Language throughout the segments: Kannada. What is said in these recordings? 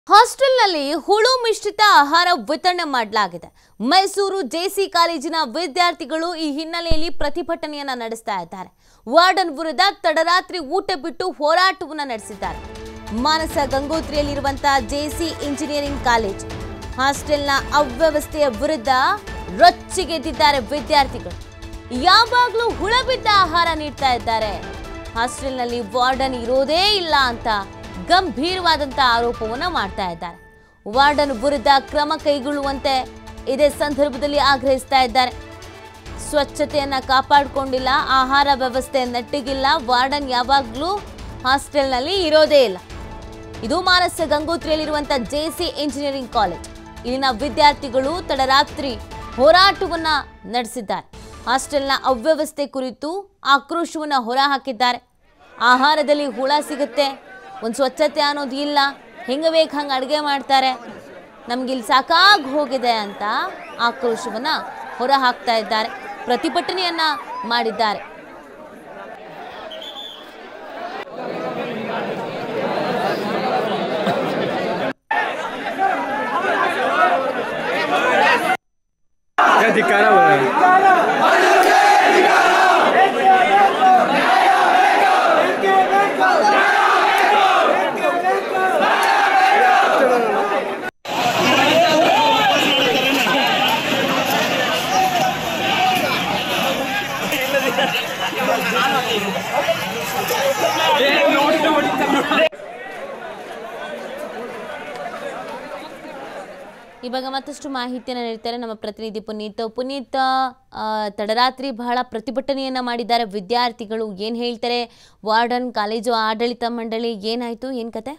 ಹಾಸ್ಟೆಲ್ನಲ್ಲಿ ಹುಳು ಮಿಶ್ರಿತ ಆಹಾರ ವಿತರಣೆ ಮಾಡಲಾಗಿದೆ ಮೈಸೂರು ಜೆಸಿ ಕಾಲೇಜಿನ ವಿದ್ಯಾರ್ಥಿಗಳು ಈ ಹಿನ್ನೆಲೆಯಲ್ಲಿ ಪ್ರತಿಭಟನೆಯನ್ನ ನಡೆಸ್ತಾ ಇದ್ದಾರೆ ವಾರ್ಡನ್ ವಿರುದ್ಧ ತಡರಾತ್ರಿ ಊಟ ಬಿಟ್ಟು ಹೋರಾಟವನ್ನ ನಡೆಸಿದ್ದಾರೆ ಮಾನಸ ಗಂಗೋತ್ರಿಯಲ್ಲಿರುವಂತಹ ಜೆಸಿ ಇಂಜಿನಿಯರಿಂಗ್ ಕಾಲೇಜ್ ಹಾಸ್ಟೆಲ್ನ ಅವ್ಯವಸ್ಥೆಯ ವಿರುದ್ಧ ರೊಚ್ಚಿಗೆದ್ದಿದ್ದಾರೆ ವಿದ್ಯಾರ್ಥಿಗಳು ಯಾವಾಗಲೂ ಹುಳ ಬಿದ್ದ ಆಹಾರ ನೀಡ್ತಾ ಇದ್ದಾರೆ ಹಾಸ್ಟೆಲ್ನಲ್ಲಿ ವಾರ್ಡನ್ ಇರೋದೇ ಇಲ್ಲ ಅಂತ ಗಂಭೀರವಾದಂತ ಆರೋಪವನ್ನ ಮಾಡ್ತಾ ಇದ್ದಾರೆ ವಾರ್ಡನ್ ವಿರುದ್ಧ ಕ್ರಮ ಕೈಗೊಳ್ಳುವಂತೆ ಇದೇ ಸಂದರ್ಭದಲ್ಲಿ ಆಗ್ರಹಿಸ್ತಾ ಇದ್ದಾರೆ ಸ್ವಚ್ಛತೆಯನ್ನ ಕಾಪಾಡಿಕೊಂಡಿಲ್ಲ ಆಹಾರ ವ್ಯವಸ್ಥೆ ನೆಟ್ಟಿಗಿಲ್ಲ ವಾರ್ಡನ್ ಯಾವಾಗಲೂ ಹಾಸ್ಟೆಲ್ನಲ್ಲಿ ಇರೋದೇ ಇಲ್ಲ ಇದು ಮಾನಸ ಗಂಗೋತ್ರಿಯಲ್ಲಿರುವಂಥ ಜೆಸಿ ಇಂಜಿನಿಯರಿಂಗ್ ಕಾಲೇಜ್ ಇಲ್ಲಿನ ವಿದ್ಯಾರ್ಥಿಗಳು ತಡರಾತ್ರಿ ಹೋರಾಟವನ್ನ ನಡೆಸಿದ್ದಾರೆ ಹಾಸ್ಟೆಲ್ನ ಅವ್ಯವಸ್ಥೆ ಕುರಿತು ಆಕ್ರೋಶವನ್ನ ಹೊರಹಾಕಿದ್ದಾರೆ ಆಹಾರದಲ್ಲಿ ಹುಳ ಸಿಗುತ್ತೆ ಒಂದು ಸ್ವಚ್ಛತೆ ಅನ್ನೋದು ಇಲ್ಲ ಹೆಂಗೆ ಬೇಕು ಹಂಗೆ ಅಡುಗೆ ಮಾಡ್ತಾರೆ ನಮ್ಗೆ ಇಲ್ಲಿ ಸಾಕಾಗಿ ಹೋಗಿದೆ ಅಂತ ಆಕ್ರೋಶವನ್ನ ಹೊರ ಹಾಕ್ತಾ ಇದ್ದಾರೆ ಪ್ರತಿಭಟನೆಯನ್ನ ಮಾಡಿದ್ದಾರೆ क्या धिक्कारा हो रहा है ಇವಾಗ ಮತ್ತಷ್ಟು ಮಾಹಿತಿಯನ್ನು ನೀಡ್ತಾರೆ ನಮ್ಮ ಪ್ರತಿನಿಧಿ ಪುನೀತ್ ಪುನೀತ್ ಆ, ತಡರಾತ್ರಿ ಬಹಳ ಪ್ರತಿಭಟನೆಯನ್ನ ಮಾಡಿದ್ದಾರೆ ವಿದ್ಯಾರ್ಥಿಗಳು ಏನು ಹೇಳ್ತಾರೆ ವಾರ್ಡನ್ ಕಾಲೇಜು ಆಡಳಿತ ಮಂಡಳಿ ಏನಾಯ್ತು ಏನು ಕತೆ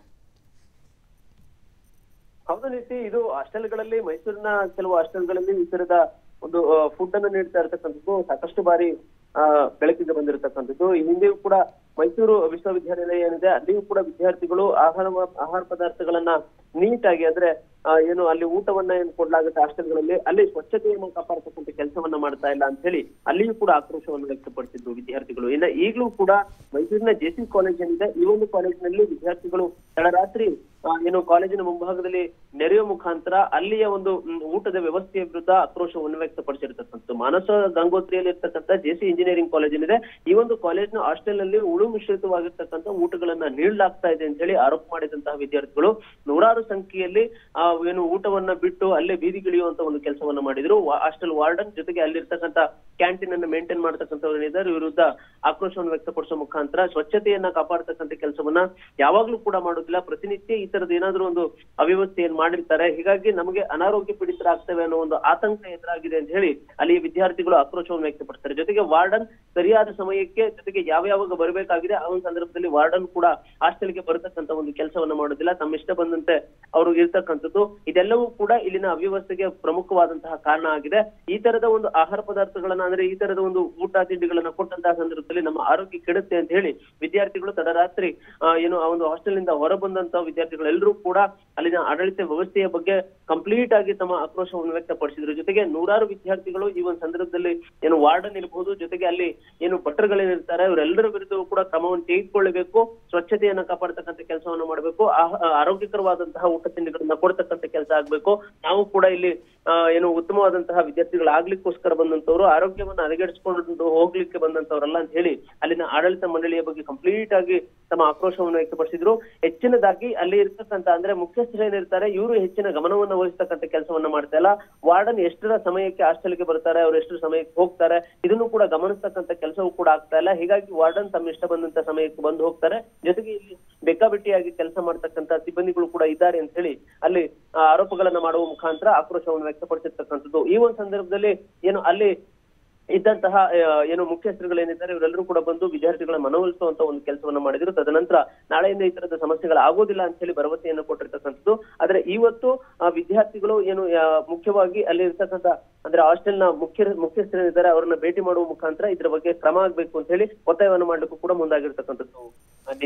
ಹೌದು ನೀತಿ ಇದು ಹಾಸ್ಟೆಲ್ಗಳಲ್ಲಿ ಮೈಸೂರಿನ ಕೆಲವು ಹಾಸ್ಟೆಲ್ಗಳಲ್ಲಿ ಈ ತರದ ಒಂದು ಫುಡ್ ಅನ್ನು ನೀಡ್ತಾ ಇರತಕ್ಕಂಥದ್ದು ಸಾಕಷ್ಟು ಬಾರಿ ಆ, ಬೆಳಕಿಗೆ ಬಂದಿರತಕ್ಕಂಥದ್ದು ಈ ಹಿಂದೆಯೂ ಕೂಡ ಮೈಸೂರು ವಿಶ್ವವಿದ್ಯಾನಿಲಯ ಏನಿದೆ ಅಲ್ಲಿಯೂ ಕೂಡ ವಿದ್ಯಾರ್ಥಿಗಳು ಆಹಾರ ಆಹಾರ ಪದಾರ್ಥಗಳನ್ನ ನೀಟಾಗಿ ಅಂದ್ರೆ ಆ, ಏನು ಅಲ್ಲಿ ಊಟವನ್ನ ಏನ್ ಕೊಡ್ಲಾಗುತ್ತೆ ಹಾಸ್ಟೆಲ್ಗಳಲ್ಲಿ ಅಲ್ಲಿ ಸ್ವಚ್ಛತೆಯನ್ನು ಕಾಪಾಡತಕ್ಕಂಥ ಕೆಲಸವನ್ನ ಮಾಡ್ತಾ ಇಲ್ಲ ಅಂತ ಹೇಳಿ ಅಲ್ಲಿಯೂ ಕೂಡ ಆಕ್ರೋಶವನ್ನು ವ್ಯಕ್ತಪಡಿಸಿದ್ರು ವಿದ್ಯಾರ್ಥಿಗಳು ಇನ್ನ ಈಗಲೂ ಕೂಡ ಮೈಸೂರಿನ ಜೆಸಿ ಕಾಲೇಜ್ ಏನಿದೆ ಈ ಒಂದು ಕಾಲೇಜಿನಲ್ಲಿ ವಿದ್ಯಾರ್ಥಿಗಳು ತಡರಾತ್ರಿ ಆ, ಏನು ಕಾಲೇಜಿನ ಮುಂಭಾಗದಲ್ಲಿ ನೆರೆಯುವ ಮುಖಾಂತರ ಅಲ್ಲಿಯ ಒಂದು ಮ್, ಊಟದ ವ್ಯವಸ್ಥೆಯ ವಿರುದ್ಧ ಆಕ್ರೋಶವನ್ನು ವ್ಯಕ್ತಪಡಿಸಿರ್ತಕ್ಕಂಥದ್ದು ಮಾನಸ ಗಂಗೋತ್ರಿಯಲ್ಲಿ ಇರ್ತಕ್ಕಂಥ ಜೆಸಿ ಇಂಜಿನಿಯರಿಂಗ್ ಕಾಲೇಜ್ ಏನಿದೆ ಈ ಒಂದು ಕಾಲೇಜ್ನ ಹಾಸ್ಟೆಲ್ ನಲ್ಲಿ ಉಳು ಮಿಶ್ರಿತವಾಗಿರ್ತಕ್ಕಂಥ ಊಟಗಳನ್ನ ನೀಡಲಾಗ್ತಾ ಇದೆ ಅಂತ ಹೇಳಿ ಆರೋಪ ಮಾಡಿದಂತಹ ವಿದ್ಯಾರ್ಥಿಗಳು ನೂರಾರು ಸಂಖ್ಯೆಯಲ್ಲಿ ಆ ಏನು ಊಟವನ್ನ ಬಿಟ್ಟು ಅಲ್ಲೇ ಬೀದಿಗಿಳಿಯುವಂತ ಒಂದು ಕೆಲಸವನ್ನ ಮಾಡಿದ್ರು ಹಾಸ್ಟೆಲ್ ವಾರ್ಡನ್ ಜೊತೆಗೆ ಅಲ್ಲಿರ್ತಕ್ಕಂಥ ಕ್ಯಾಂಟೀನ್ ಅನ್ನು ಮೇಂಟೈನ್ ಮಾಡ್ತಕ್ಕಂಥವ್ರು ಏನಿದ್ದಾರೆ ಇವ್ರ ವಿರುದ್ಧ ಆಕ್ರೋಶವನ್ನು ವ್ಯಕ್ತಪಡಿಸುವ ಮುಖಾಂತರ ಸ್ವಚ್ಛತೆಯನ್ನ ಕಾಪಾಡ್ತಕ್ಕಂಥ ಕೆಲಸವನ್ನ ಯಾವಾಗ್ಲೂ ಕೂಡ ಮಾಡೋದಿಲ್ಲ ಪ್ರತಿನಿತ್ಯ ಈ ತರದ ಏನಾದ್ರೂ ಒಂದು ಅವ್ಯವಸ್ಥೆ ಏನ್ ಮಾಡಿರ್ತಾರೆ ಹೀಗಾಗಿ ನಮಗೆ ಅನಾರೋಗ್ಯ ಪೀಡಿತರಾಗ್ತೇವೆ ಅನ್ನೋ ಒಂದು ಆತಂಕ ಎದುರಾಗಿದೆ ಅಂತ ಹೇಳಿ ಅಲ್ಲಿ ವಿದ್ಯಾರ್ಥಿಗಳು ಆಕ್ರೋಶವನ್ನು ವ್ಯಕ್ತಪಡಿಸ್ತಾರೆ ಜೊತೆಗೆ ವಾರ್ಡನ್ ಸರಿಯಾದ ಸಮಯಕ್ಕೆ ಜೊತೆಗೆ ಯಾವ ಯಾವಾಗ ಬರಬೇಕಾಗಿದೆ ಆ ಒಂದು ಸಂದರ್ಭದಲ್ಲಿ ವಾರ್ಡನ್ ಕೂಡ ಹಾಸ್ಟೆಲ್ಗೆ ಬರತಕ್ಕಂತ ಒಂದು ಕೆಲಸವನ್ನ ಮಾಡೋದಿಲ್ಲ ತಮ್ಮ ಇಷ್ಟ ಬಂದಂತೆ ಅವರು ಇರ್ತಕ್ಕಂಥದ್ದು ಇದೆಲ್ಲವೂ ಕೂಡ ಇಲ್ಲಿನ ಅವ್ಯವಸ್ಥೆಗೆ ಪ್ರಮುಖವಾದಂತಹ ಕಾರಣ ಆಗಿದೆ ಈ ತರದ ಒಂದು ಆಹಾರ ಪದಾರ್ಥಗಳನ್ನ ಅಂದ್ರೆ ಈ ತರದ ಒಂದು ಊಟ ತಿಂಡಿಗಳನ್ನ ಕೊಟ್ಟಂತಹ ಸಂದರ್ಭದಲ್ಲಿ ನಮ್ಮ ಆರೋಗ್ಯ ಕೆಡುತ್ತೆ ಅಂತ ಹೇಳಿ ವಿದ್ಯಾರ್ಥಿಗಳು ತಡರಾತ್ರಿ ಆ, ಏನು ಆ ಒಂದು ಹಾಸ್ಟೆಲ್ ನಿಂದ ಹೊರ ಬಂದಂತಹ ವಿದ್ಯಾರ್ಥಿಗಳೆಲ್ಲರೂ ಕೂಡ ಅಲ್ಲಿನ ಆಡಳಿತ ವ್ಯವಸ್ಥೆಯ ಬಗ್ಗೆ ಕಂಪ್ಲೀಟ್ ಆಗಿ ತಮ್ಮ ಆಕ್ರೋಶವನ್ನು ವ್ಯಕ್ತಪಡಿಸಿದ್ರು ಜೊತೆಗೆ ನೂರಾರು ವಿದ್ಯಾರ್ಥಿಗಳು ಈ ಒಂದು ಸಂದರ್ಭದಲ್ಲಿ ಏನು ವಾರ್ಡನ್ ಇರಬಹುದು ಜೊತೆಗೆ ಅಲ್ಲಿ ಏನು ಭಟ್ರುಗಳೇನಿರ್ತಾರೆ ಇವರೆಲ್ಲರ ವಿರುದ್ಧವೂ ಕೂಡ ಕ್ರಮವನ್ನು ತೆಗೆದುಕೊಳ್ಳಬೇಕು ಸ್ವಚ್ಛತೆಯನ್ನ ಕಾಪಾಡತಕ್ಕಂಥ ಕೆಲಸವನ್ನು ಮಾಡಬೇಕು ಆರೋಗ್ಯಕರವಾದಂತಹ ಊಟ ತಿಂಡಿಗಳನ್ನ ಕೊಡ್ತಕ್ಕಂಥ ಕೆಲಸ ಆಗ್ಬೇಕು ನಾವು ಕೂಡ ಇಲ್ಲಿ ಆ, ಏನು ಉತ್ತಮವಾದಂತಹ ವಿದ್ಯಾರ್ಥಿಗಳಾಗ್ಲಿಕ್ಕೋಸ್ಕರ ಬಂದಂತವ್ರು ಆರೋಗ್ಯವನ್ನ ಹದಗೆಡಿಸ್ಕೊಂಡು ಹೋಗ್ಲಿಕ್ಕೆ ಬಂದಂತವ್ರಲ್ಲ ಅಂತ ಹೇಳಿ ಅಲ್ಲಿನ ಆಡಳಿತ ಮಂಡಳಿಯ ಬಗ್ಗೆ ಕಂಪ್ಲೀಟ್ ಆಗಿ ತಮ್ಮ ಆಕ್ರೋಶವನ್ನು ವ್ಯಕ್ತಪಡಿಸಿದ್ರು ಹೆಚ್ಚಿನದಾಗಿ ಅಲ್ಲಿ ಇರ್ತಕ್ಕಂಥ ಅಂದ್ರೆ ಮುಖ್ಯಸ್ಥರು ಏನಿರ್ತಾರೆ ಇವರು ಹೆಚ್ಚಿನ ಗಮನವನ್ನು ವಹಿಸ್ತಕ್ಕಂಥ ಕೆಲಸವನ್ನ ಮಾಡ್ತಾ ಇಲ್ಲ ವಾರ್ಡನ್ ಎಷ್ಟರ ಸಮಯಕ್ಕೆ ಹಾಸ್ಟೆಲ್ಗೆ ಬರ್ತಾರೆ ಅವ್ರು ಎಷ್ಟು ಸಮಯಕ್ಕೆ ಹೋಗ್ತಾರೆ ಇದನ್ನು ಕೂಡ ಗಮನಿಸ್ತಕ್ಕಂಥ ಕೆಲಸವೂ ಕೂಡ ಆಗ್ತಾ ಇಲ್ಲ ಹೀಗಾಗಿ ವಾರ್ಡನ್ ತಮ್ಮ ಇಷ್ಟ ಬಂದಂತ ಸಮಯಕ್ಕೆ ಬಂದು ಹೋಗ್ತಾರೆ ಜೊತೆಗೆ ಇಲ್ಲಿ ಬೇಕಾಬಿಟ್ಟಿಯಾಗಿ ಕೆಲಸ ಮಾಡ್ತಕ್ಕಂಥ ಸಿಬ್ಬಂದಿಗಳು ಕೂಡ ಇದ್ದಾರೆ ಅಂತ ಹೇಳಿ ಅಲ್ಲಿ ಆ, ಆರೋಪಗಳನ್ನ ಮಾಡುವ ಮುಖಾಂತರ ಆಕ್ರೋಶವನ್ನು ವ್ಯಕ್ತಪಡಿಸಿರ್ತಕ್ಕಂಥದ್ದು ಈ ಒಂದು ಸಂದರ್ಭದಲ್ಲಿ ಏನು ಅಲ್ಲಿ ಇದ್ದಂತಹ ಆ, ಏನು ಮುಖ್ಯಸ್ಥರುಗಳೇನಿದ್ದಾರೆ ಇವರೆಲ್ಲರೂ ಕೂಡ ಬಂದು ವಿದ್ಯಾರ್ಥಿಗಳ ಮನವೊಲಿಸುವಂತ ಒಂದು ಕೆಲಸವನ್ನ ಮಾಡಿದ್ರು ತದನಂತರ ನಾಳೆಯಿಂದ ಈ ತರದ ಸಮಸ್ಯೆಗಳಾಗೋದಿಲ್ಲ ಅಂತ ಹೇಳಿ ಭರವಸೆಯನ್ನು ಕೊಟ್ಟಿರ್ತಕ್ಕಂಥದ್ದು ಆದ್ರೆ ಇವತ್ತು ಆ ವಿದ್ಯಾರ್ಥಿಗಳು ಏನು ಆ, ಮುಖ್ಯವಾಗಿ ಅಲ್ಲಿ ಇರ್ತಕ್ಕಂಥ ಅಂದ್ರೆ ಹಾಸ್ಟೆಲ್ನ ಮುಖ್ಯ ಮುಖ್ಯಸ್ಥರೇನಿದ್ದಾರೆ ಅವರನ್ನ ಭೇಟಿ ಮಾಡುವ ಮುಖಾಂತರ ಇದ್ರ ಬಗ್ಗೆ ಕ್ರಮ ಆಗ್ಬೇಕು ಅಂತ ಹೇಳಿ ಒತ್ತಾಯವನ್ನು ಮಾಡ್ಲಿಕ್ಕೂ ಕೂಡ ಮುಂದಾಗಿರ್ತಕ್ಕಂಥದ್ದು ಅನಿತ್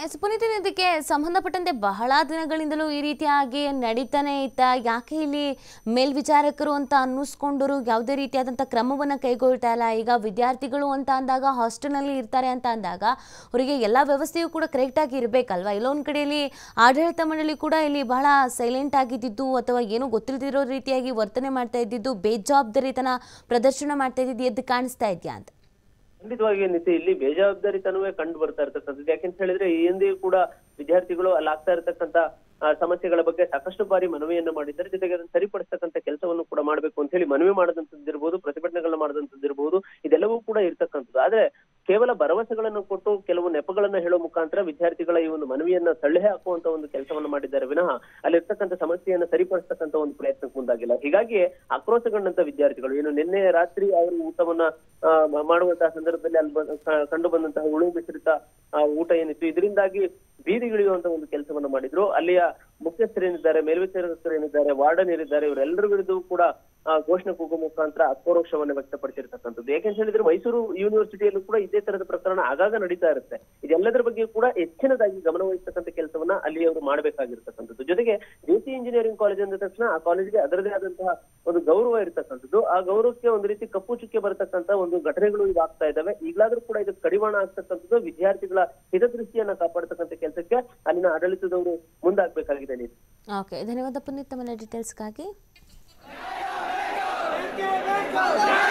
ಎಸ್ ಪುನೀತನ್ ಇದಕ್ಕೆ ಸಂಬಂಧಪಟ್ಟಂತೆ ಬಹಳ ದಿನಗಳಿಂದಲೂ ಈ ರೀತಿಯಾಗಿ ನಡೀತಾನೆ ಇತ್ತ ಯಾಕೆ ಇಲ್ಲಿ ಮೇಲ್ವಿಚಾರಕರು ಅಂತ ಅನ್ನಿಸ್ಕೊಂಡರು ಯಾವುದೇ ರೀತಿಯಾದಂಥ ಕ್ರಮವನ್ನು ಕೈಗೊಳ್ತಾ ಇಲ್ಲ ಈಗ ವಿದ್ಯಾರ್ಥಿಗಳು ಅಂತ ಅಂದಾಗ ಹಾಸ್ಟೆಲ್ನಲ್ಲಿ ಇರ್ತಾರೆ ಅಂತ ಅಂದಾಗ ಅವರಿಗೆ ಎಲ್ಲ ವ್ಯವಸ್ಥೆಯೂ ಕೂಡ ಕರೆಕ್ಟಾಗಿ ಇರಬೇಕಲ್ವಾ ಇಲ್ಲೊಂದು ಕಡೆಯಲ್ಲಿ ಆಡಳಿತ ಮಂಡಳಿ ಕೂಡ ಇಲ್ಲಿ ಬಹಳ ಸೈಲೆಂಟ್ ಆಗಿದ್ದಿದ್ದು ಅಥವಾ ಏನೂ ಗೊತ್ತಿಲ್ಲದಿರೋ ರೀತಿಯಾಗಿ ವರ್ತನೆ ಮಾಡ್ತಾ ಇದ್ದಿದ್ದು ಬೇಜವಾಬ್ದಾರಿತನ ಪ್ರದರ್ಶನ ಮಾಡ್ತಾ ಇದ್ದಿದ್ದು ಎದ್ದು ಕಾಣಿಸ್ತಾ ಇದೆಯಾ ಅಂತ ಖಂಡಿತವಾಗಿ ನಿತ್ಯ ಇಲ್ಲಿ ಬೇಜವಾಬ್ದಾರಿತನವೇ ಕಂಡು ಬರ್ತಾ ಇರ್ತಕ್ಕಂಥದ್ದು ಯಾಕೆಂತ ಹೇಳಿದ್ರೆ ಈ ಹಿಂದೆಯೂ ಕೂಡ ವಿದ್ಯಾರ್ಥಿಗಳು ಅಲ್ಲಿ ಆಗ್ತಾ ಇರತಕ್ಕಂತ ಆ, ಸಮಸ್ಯೆಗಳ ಬಗ್ಗೆ ಸಾಕಷ್ಟು ಬಾರಿ ಮನವಿಯನ್ನ ಮಾಡಿದ್ದಾರೆ ಜೊತೆಗೆ ಅದನ್ನು ಸರಿಪಡಿಸ್ತಕ್ಕಂಥ ಕೆಲಸವನ್ನು ಕೂಡ ಮಾಡಬೇಕು ಅಂತ ಹೇಳಿ ಮನವಿ ಮಾಡದಂತದ್ದಿರ್ಬೋದು ಪ್ರತಿಭಟನೆಗಳನ್ನ ಮಾಡದಂತದ್ದಿರ್ಬೋದು ಇದೆಲ್ಲವೂ ಕೂಡ ಇರ್ತಕ್ಕಂಥದ್ದು ಆದ್ರೆ ಕೇವಲ ಭರವಸೆಗಳನ್ನು ಕೊಟ್ಟು ಕೆಲವು ನೆಪಗಳನ್ನ ಹೇಳೋ ಮುಖಾಂತರ ವಿದ್ಯಾರ್ಥಿಗಳ ಈ ಒಂದು ಮನವಿಯನ್ನ ತಳ್ಳಿ ಹಾಕುವಂತ ಒಂದು ಕೆಲಸವನ್ನ ಮಾಡಿದ್ದಾರೆ ವಿನಃ ಅಲ್ಲಿರ್ತಕ್ಕಂಥ ಸಮಸ್ಯೆಯನ್ನ ಸರಿಪಡಿಸ್ತಕ್ಕಂಥ ಒಂದು ಪ್ರಯತ್ನಕ್ಕೆ ಮುಂದಾಗಿಲ್ಲ ಹೀಗಾಗಿ ಆಕ್ರೋಶಗೊಂಡಂತ ವಿದ್ಯಾರ್ಥಿಗಳು ಏನು ನಿನ್ನೆ ರಾತ್ರಿ ಅವರು ಊಟವನ್ನ ಆ, ಮ- ಮಾಡುವಂತಹ ಸಂದರ್ಭದಲ್ಲಿ ಅಲ್ಲಿ ಬಂದ- ಕ- ಕಂಡು ಬಂದಂತಹ ಹುಳು ಮಿಶ್ರಿತ ಆ, ಊಟ ಏನಿತ್ತು ಇದರಿಂದಾಗಿ ಬೀದಿಗಿಳಿಯುವಂತ ಒಂದು ಕೆಲಸವನ್ನ ಮಾಡಿದ್ರು ಅಲ್ಲಿಯ ಮುಖ್ಯಸ್ಥರೇನಿದ್ದಾರೆ ಮೇಲ್ವಿಚಾರಕರೇನಿದ್ದಾರೆ ವಾರ್ಡನ್ ಏನಿದ್ದಾರೆ ಇವರೆಲ್ಲರ ವಿರುದ್ಧ ಕೂಡ ಆ, ಘೋಷಣೆ ಕೂಗುವ ಮುಖಾಂತರ ಆಕ್ರೋಶವನ್ನ ವ್ಯಕ್ತಪಡಿಸಿರ್ತಕ್ಕಂಥದ್ದು ಯಾಕೆಂತ ಹೇಳಿದ್ರೆ ಮೈಸೂರು ಯೂನಿವರ್ಸಿಟಿಯಲ್ಲೂ ಕೂಡ ಇದೇ ತರದ ಪ್ರಕರಣ ಆಗಾಗ ನಡೀತಾ ಇರುತ್ತೆ ಇದೆಲ್ಲದರ ಬಗ್ಗೆ ಕೂಡ ಹೆಚ್ಚಿನದಾಗಿ ಗಮನವಹಿಸ್ತಕ್ಕಂಥ ಕೆಲಸವನ್ನ ಅಲ್ಲಿ ಅವರು ಮಾಡಬೇಕಾಗಿರ್ತಕ್ಕಂಥದ್ದು ಜೊತೆಗೆ ಜೆಸಿ ಇಂಜಿನಿಯರಿಂಗ್ ಕಾಲೇಜ್ ಅಂದ ತಕ್ಷಣ ಆ ಕಾಲೇಜ್ಗೆ ಅದರದೇ ಆದಂತಹ ಒಂದು ಗೌರವ ಇರತಕ್ಕಂಥದ್ದು ಆ ಗೌರವಕ್ಕೆ ಒಂದು ರೀತಿ ಕಪ್ಪು ಚುಕ್ಕೆ ಬರತಕ್ಕಂತ ಒಂದು ಘಟನೆಗಳು ಈಗ ಆಗ್ತಾ ಇದಾವೆ ಈಗಲಾದ್ರೂ ಕೂಡ ಇದಕ್ಕೆ ಕಡಿವಾಣ ಆಗ್ತಕ್ಕಂಥದ್ದು ವಿದ್ಯಾರ್ಥಿಗಳ ಹಿತದೃಷ್ಟಿಯನ್ನ ಕಾಪಾಡ್ತಕ್ಕಂಥ ಕೆಲಸಕ್ಕೆ ಅಲ್ಲಿನ ಆಡಳಿತದವರು ಮುಂದಾಗಬೇಕಾಗಿದೆ ನೀನು ಓಕೆ ಧನ್ಯವಾದ ಪುನೀತ್ ತಮ್ಮ ಡೀಟೇಲ್ಸ್ಗಾಗಿ ಬೇಕೇ ಬೇಕು